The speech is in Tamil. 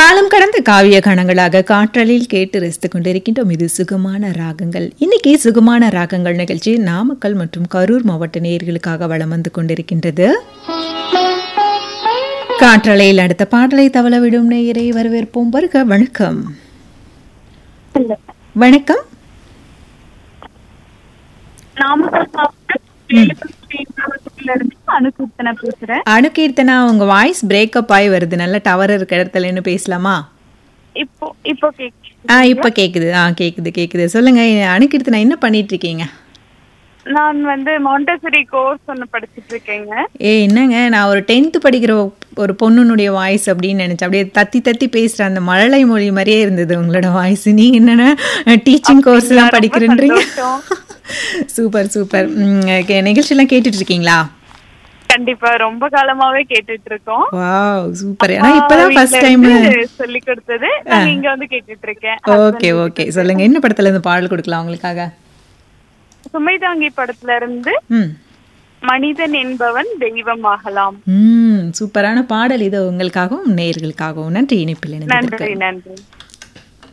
காலம் கடந்த காவிய கணங்களாக காற்றலில் கேட்டு ரசித்துக் கொண்டிருக்கின்றோம் இது சுகமான ராகங்கள் இன்னைக்கு சுகமான ராகங்கள் நிகழ்ச்சி நாமக்கல் மற்றும் கரூர் மாவட்ட நேயர்களுக்காக வலம் வந்து கொண்டிருக்கின்றது காற்றலையில் அடுத்த பாடலை தவள விடும் நேயரை வரவேற்போம் வருக வணக்கம் வணக்கம் நாமக்கல் மாவட்டம் வேலுக்குறிச்சியில இருந்து அனுகீர்த்தனை பேசுறேன் அணுகீர்த்தனா உங்க வாய்ஸ் பிரேக்கப் ஆகி வருது நல்ல டவர் இருக்க இடத்துல நின்னு பேசலாமா இப்போ இப்போ கேக்கு ஆ இப்ப கேக்குது ஆ கேக்குது கேக்குது சொல்லுங்க அணுகீர்த்தனா என்ன பண்ணிட்டு இருக்கீங்க நான் வந்து மாண்டசரி கோர்ஸ் ஒன்று படிச்சிட்டு இருக்கேங்க ஏ என்னங்க நான் ஒரு டென்த்து படிக்கிற ஒரு பொண்ணுனுடைய வாய்ஸ் அப்படின்னு நினைச்சேன் அப்படியே தத்தி தத்தி பேசுற அந்த மழலை மொழி மாதிரியே இருந்தது உங்களோட வாய்ஸ் நீங்க என்னன்னா டீச்சிங் கோர்ஸ் எல்லாம் ரொம்ப படிக்கிறேன்றீங்க சந்தோஷம். சூப்பர் சூப்பர் நிகழ்ச்சி எல்லாம் கேட்டுட்டு இருக்கீங்களா கண்டிப்பா ரொம்ப காலமாவே கேட்டுட்டு இருக்கோம் வாவ் சூப்பர் ஆனா இப்பதான் வீட்ல ஃபர்ஸ்ட் டைம் இருந்து சொல்லி கொடுத்தது நான் இங்க வந்து கேட்டுட்டு இருக்கேன் ஓகே ஓகே சொல்லுங்க என்ன படத்துல இருந்து பாடல் கொடுக்கலாம் உங்களுக்காக சுமைதாங்கி படத்துல இருந்து ம் மனிதன் என்பவன் தெய்வமாகலாம் ம் சூப்பரான பாடல் இது உங்களுக்காகவும் நேயர்களுக்காகவும் நன்றி இணைப்பில் இணைந்ததற்கு நன்றி நன்றி